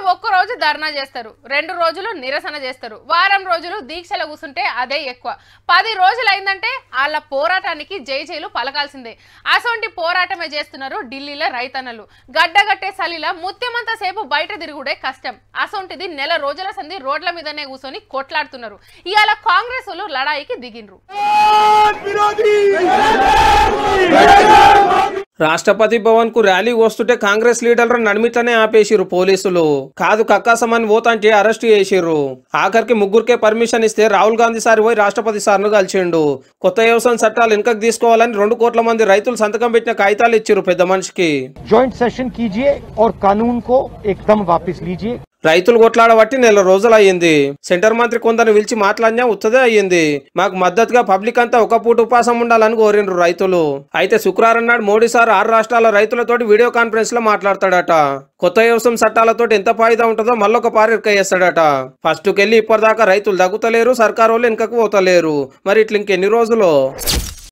ఒక్క రోజు ధర్నా చేస్తారు రెండు రోజులు నిరసన చేస్తారు వారం రోజులు దీక్షలు కూర్చుంటే అదే ఎక్కువ పది రోజులు అయిందంటే వాళ్ళ పోరాటానికి జై జైలు పలకాల్సిందే అసొంటి పోరాటమే చేస్తున్నారు ఢిల్లీలో రైతన్నలు గడ్డగట్టే సలిలా ముత్యమంత సేపు బయట తిరుగుడే కష్టం అసొంటిది నెల రోజుల సంది రోడ్ల మీదనే కూర్చొని కొట్లాడుతున్నారు ఇవాళ కాంగ్రెస్ వాళ్ళు లడాయికి దిగిండ్రు రాష్ట్రపతి భవన్ కు ర్యాలీ వస్తుంటే కాంగ్రెస్ లీడర్లు నడిమిట్లనే ఆపేసిర్రు పోలీసులు కాదు కక్కాసమని పోతాంటే అరెస్ట్ చేసిర్రు ఆఖరికి ముగ్గురికే పర్మిషన్ ఇస్తే రాహుల్ గాంధీ సార్ పోయి రాష్ట్రపతి సార్ను కలిసిండు కొత్త వ్యవసాయ చట్టాలు వెనుకకు తీసుకోవాలని రెండు కోట్ల మంది రైతులు సంతకం పెట్టిన కాగితాలు ఇచ్చిర్రు పెద్ద మనిషికి ज्वाइंट सेशन कीजिए और कानून को एकदम वापस लीजिए రైతులు కొట్లాడబట్టి నెల రోజులు అయ్యింది సెంటర్ మంత్రి కొందరు పిలిచి మాట్లాడినా ఉత్తదే అయ్యింది మాకు మద్దతుగా పబ్లిక్ అంతా ఒక పూట ఉపాసం ఉండాలని కోరిండ్రు రైతులు అయితే శుక్రవారం నాడు మోడీ సార్ ఆరు రాష్ట్రాల రైతులతోటి వీడియో కాన్ఫరెన్స్ లో మాట్లాడతాడట కొత్త వ్యవసాయం చట్టాలతోటి ఎంత ఫాయిదా ఉంటుందో మళ్ళొక పారి ఇరకేస్తాడట ఫస్ట్ కెళ్ళి ఇప్పటిదాకా రైతులు తగ్గుతలేరు సర్కారు వాళ్ళు వెనుకకు పోతలేరు మరి ఇట్లా ఇంకెన్ని రోజులు